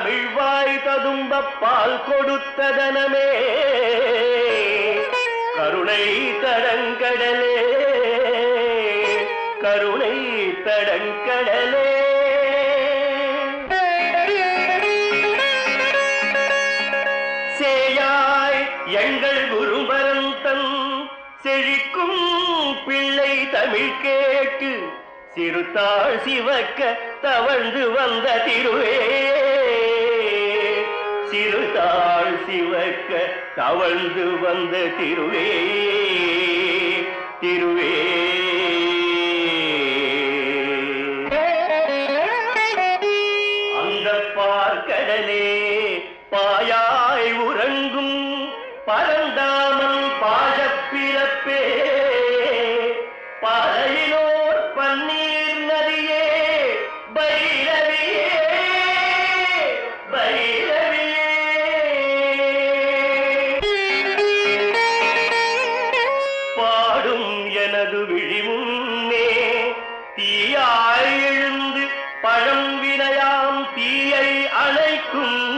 தமிழ்வாய் ததும்ப பால் கொடுத்ததனமே கருணை தடங்கடலே கருணை தடங்கடலே சேயாய் எங்கள் குருபரந்தன் செழிக்கும் பிள்ளை தமிழ் கேட்டு சிறுத்தாள் சிவக்க தவழ்ந்து வந்த திருவே சிறுதாள் சிவக்க தவழ்ந்து வந்த திருவே திருவே அந்த பார்க்கடலே பாயாய் உறங்கும் பரந்தாமன் பாஜப்பிறப்பே பாறையிலோர் பன்னீர் நதியே பைரவியே பைரவியே பாடும் எனது விழிமுன்னே தீயாய் எழுந்து பழம் வினையாம் தீயை அணைக்கும்